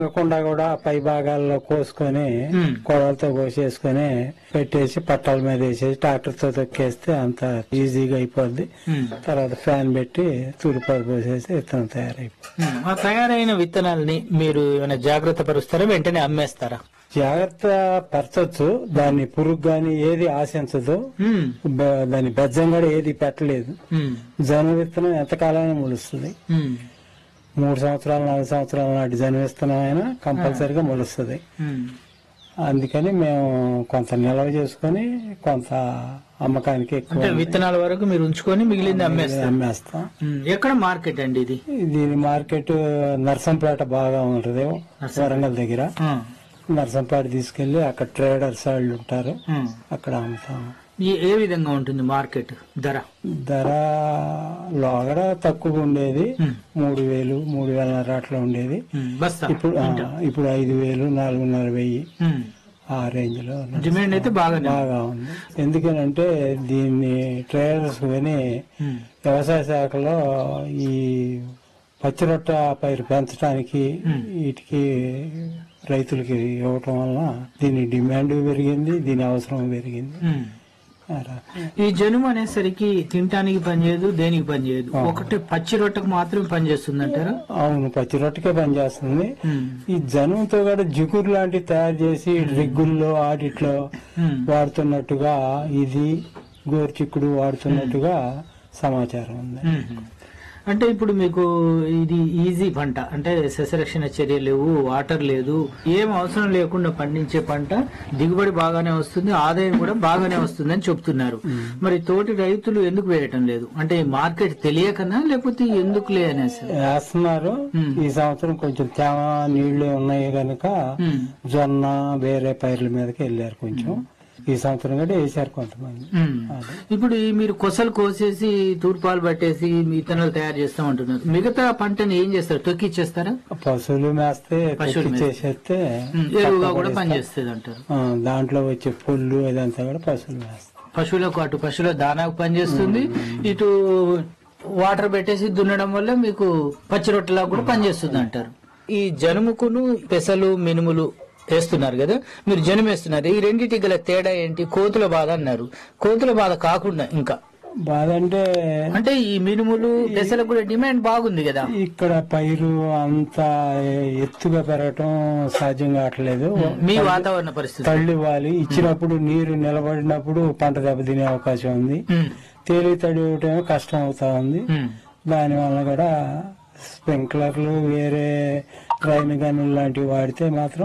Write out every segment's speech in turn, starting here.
కాకుండా కూడా పై భాగాల్లో కోసుకొని మ్మ్. కొడవలతో కోసేసుకొని పెట్టేసి పట్టాల మీద వేసేసి ట్రాక్టర్ తో తొక్కేస్తే అంత ఈజీగా అయిపోద్ది ఉమ్. తర్వాత ఫ్యాన్ పెట్టి తూర్పాలు పోసేసి విత్తనం తయారైపోతుంది ఉమ్. ఆ తయారైన విత్తనాలని మీరు ఏమైనా జాగ్రత్త పరుస్తారా వెంటనే అమ్మేస్తారా జాగ్రత్త పరచొచ్చు దాన్ని పురుగు గాని ఏది ఆశించదు ఉమ్. బ- దాని బెజ్జం కూడా ఏది పెట్టలేదు ఉమ్. జన విత్తనం ఎంతకాలమైనా మొలుస్తుంది ఉమ్. మూడు సంవత్సరాలు నాలుగు సంవత్సరాల నాటి జన విత్తనం అయినా కంపల్సరిగా మొలుస్తుంది ఉమ్. అందుకని మేము కొంత నిల్వ చేసుకొని కొంత అమ్మకానికి ఎక్కువ అంటే విత్తనాల వరకు మీరు ఉంచుకొని మిగిలింది అమ్మేస్తారు అమ్మేస్తాం ఉమ్. ఎక్కడ మార్కెట్ అండి ఇది దీని మార్కెట్ నర్సంపేట బాగా ఉంటుంది వరంగల్ దగ్గర ఆ. నర్సంపేట తీసుకెళ్లి అక్కడ ట్రేడర్స్ వాళ్ళు ఉంటారు ఉమ్. అక్కడ అమ్ముతాం ఈ- ఏ విధంగా ఉంటుంది మార్కెట్ ధర ధర లోగడ తక్కువ ఉండేది ఉమ్. మూడు వేలు మూడు వేలన్నర అట్లా ఉండేది ఉమ్. బస్తా ఇప్పుడు ఆ, ఇప్పుడు ఐదు వేలు నాలుగున్నర వెయ్యి ఉమ్. ఆ రేంజ్ లో ఉన్నది. డిమాండ్ అయితే బాగానే ఉంది. బాగా ఉంది ఎందుకనంటే దీన్ని ట్రేడర్స్ కొని ఉమ్. వ్యవసాయ శాఖలో ఈ పచ్చిరొట్ట పైరు పెంచడానికి వీటికి రైతులకి ఇవ్వటం వలన దీని డిమాండ్ పెరిగింది దీని అవసరం పెరిగింది ఉమ్. అలా. ఈ జనుము అనేసరికి తినటానికి పనిచేయదు దేనికి పనిచేయదు ఒకటి పచ్చి రొట్టెకు మాత్రమే పనిచేస్తుంది అంటారా అవును పచ్చిరొట్టకే పనిచేస్తుంది ఉమ్. ఈ జనంతో కూడా జిగురు లాంటివి తయారు చేసి రిగ్గుల్లో ఆడిట్లో ఉమ్. వాడుతున్నట్టుగా ఇది గోరుచిక్కుడు వాడుతున్నట్టుగా సమాచారం ఉంది మ్మ్. అంటే ఇప్పుడు మీకు ఇది ఈజీ పంట అంటే సస్యరక్షణ చర్య లేవు వాటర్ లేదు ఏం అవసరం లేకుండా పండించే పంట దిగుబడి బాగానే వస్తుంది ఆదాయం కూడా బాగానే వస్తుంది అని చెప్తున్నారు మరి తోటి రైతులు ఎందుకు వేయటం లేదు అంటే మార్కెట్ తెలియకనా లేకపోతే ఎందుకులే అనేసి వేస్తున్నారు మ్మ్. ఈ సంవత్సరం కొంచెం తేమ నీళ్లు ఉన్నాయి కనుక మ్మ్. జొన్న వేరే పైర్ల మీదకి వెళ్ళారు కొంచెం ఈ సంవత్సరం కూడా వేశారు కొంతమంది మ్మ్. ఇప్పుడు ఈ మీరు కొసలు కోసేసి తూర్పాలు పట్టేసి విత్తనాలు తయారు చేస్తామంటున్నారు మిగతా పంటని ఏం చేస్తారు తొక్కిచ్చేస్తారా పశువులు మేస్తే పశువులు తొక్కి చేసేస్తే మ్మ్. ఎరువుగా కూడా పనిచేస్తుంది అంటారు ఆ, దాంట్లో వచ్చే పుల్లు ఇదంతా కూడా పశువులు మేస్తాయి పశువులకు అటు పశువుల దానాకు పనిచేస్తుంది ఇటు వాటర్ పెట్టేసి దున్నడం వల్ల మీకు పచ్చి రొట్టెలా కూడా పనిచేస్తుంది అంటారు ఈ జనుముకును పెసలు మినుములు వేస్తున్నారు కదా మీరు జనుము వేస్తున్నారు ఈ రెండింటి గల తేడా ఏంటి కోతుల బాధ అన్నారు కోతుల బాధ కాకుండా ఇంకా బాధ అంటే అంటే ఈ మినుములు పెసలకు కూడా డిమాండ్ బాగుంది కదా ఇక్కడ పైరు అంత ఎత్తుగా పెరగటం సాధ్యం కావట్లేదు మీ వాతావరణ పరిస్థితి తళ్ళు ఇవ్వాలి ఇచ్చినప్పుడు నీరు నిలబడినప్పుడు పంట దెబ్బతినే అవకాశం ఉంది ఉమ్, తేలి తడి ఇవ్వటం కష్టం అవుతా ఉంది ఉమ్, దాని వల్ల కూడా స్ప్రింక్లర్లు వేరే రైన్ గన్నులు లాంటివి వాడితే మాత్రం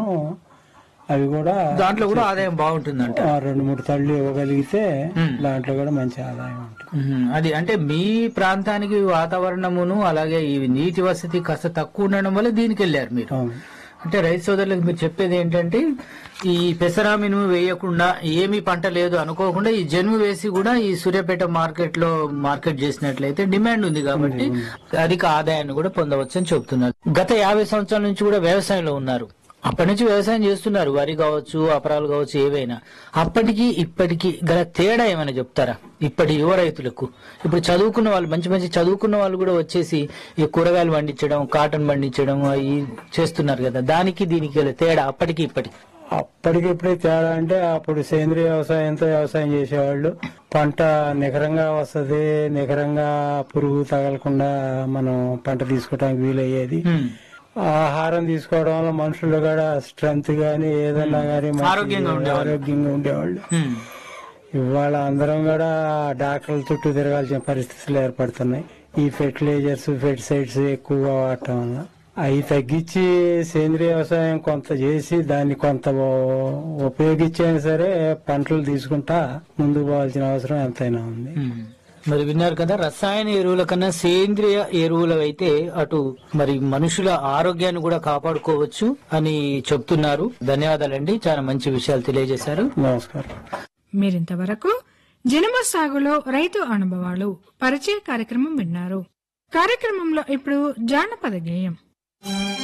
అవి కూడా దాంట్లో కూడా ఆదాయం బాగుంటుందంట ఆ రెండు మూడు తళ్ళు ఇవ్వగలిగితే మ్మ్. దాంట్లో కూడా మంచి ఆదాయం ఉంటుంది ఉహుం. అది అంటే మీ ప్రాంతానికి వాతావరణమును అలాగే ఈ నీటి వసతి కాస్త తక్కువ ఉండడం వల్ల దీనికి వెళ్ళారు మీరు అవును. అంటే రైతు సోదరులకు మీరు చెప్పేది ఏంటంటే ఈ పెసరా మినుము వేయకుండా ఏమీ పంట లేదు అనుకోకుండా ఈ జనుము వేసి కూడా ఈ సూర్యాపేట మార్కెట్ లో మార్కెట్ చేసినట్లయితే డిమాండ్ ఉంది కాబట్టి అధిక ఆదాయాన్ని కూడా పొందవచ్చు అని చెప్తున్నారు గత యాభై సంవత్సరాల నుంచి కూడా వ్యవసాయంలో ఉన్నారు అప్పటి నుంచి వ్యవసాయం చేస్తున్నారు వరి కావచ్చు అపరాలు కావచ్చు ఏవైనా అప్పటికి ఇప్పటికి గల తేడా ఏమైనా చెప్తారా ఇప్పటి యువ రైతులకు ఇప్పుడు చదువుకున్న వాళ్ళు మంచి మంచి చదువుకున్న వాళ్ళు కూడా వచ్చేసి ఈ కూరగాయలు పండించడం కాటన్ పండించడం అవి చేస్తున్నారు కదా దానికి దీనికి గల తేడా అప్పటికి ఇప్పటికి అప్పటికి ఇప్పుడే తేడా అంటే అప్పుడు సేంద్రియ వ్యవసాయంతో వ్యవసాయం చేసేవాళ్ళు పంట నికరంగా వస్తది నికరంగా పురుగు తగలకుండా మనం పంట తీసుకోవడానికి వీలయ్యేది ఉమ్. ఆహారం తీసుకోవడం వల్ల మనుషులు కూడా స్ట్రెంత్ గానీ ఏదన్నా గానీ మంచి ఆరోగ్యంగా ఉండేవాళ్ళు. ఆరోగ్యంగా ఉండేవాళ్ళు ఉమ్. ఇవాళ అందరం కూడా డాక్టర్ల చుట్టూ తిరగాల్సిన పరిస్థితులు ఏర్పడుతున్నాయి ఈ ఫెర్టిలైజర్స్ ఫెర్టిసైడ్స్ ఎక్కువగా వాడటం వల్ల అవి తగ్గించి సేంద్రియ వ్యవసాయం కొంత చేసి దాన్ని కొంత ఉ- ఉపయోగించైనా సరే పంటలు తీసుకుంటా ముందుకు పోవాల్సిన అవసరం ఎంతైనా ఉంది ఉమ్. మరి విన్నారు కదా రసాయన ఎరువుల కన్నా సేంద్రియ ఎరువులు అయితే అటు మరి మనుషుల ఆరోగ్యాన్ని కూడా కాపాడుకోవచ్చు అని చెప్తున్నారు ధన్యవాదాలండి చాలా మంచి విషయాలు తెలియజేశారు నమస్కారం మీరింతవరకు జనుమ సాగులో రైతు అనుభవాలు పరిచయ కార్యక్రమం విన్నారు కార్యక్రమంలో ఇప్పుడు జానపద గేయం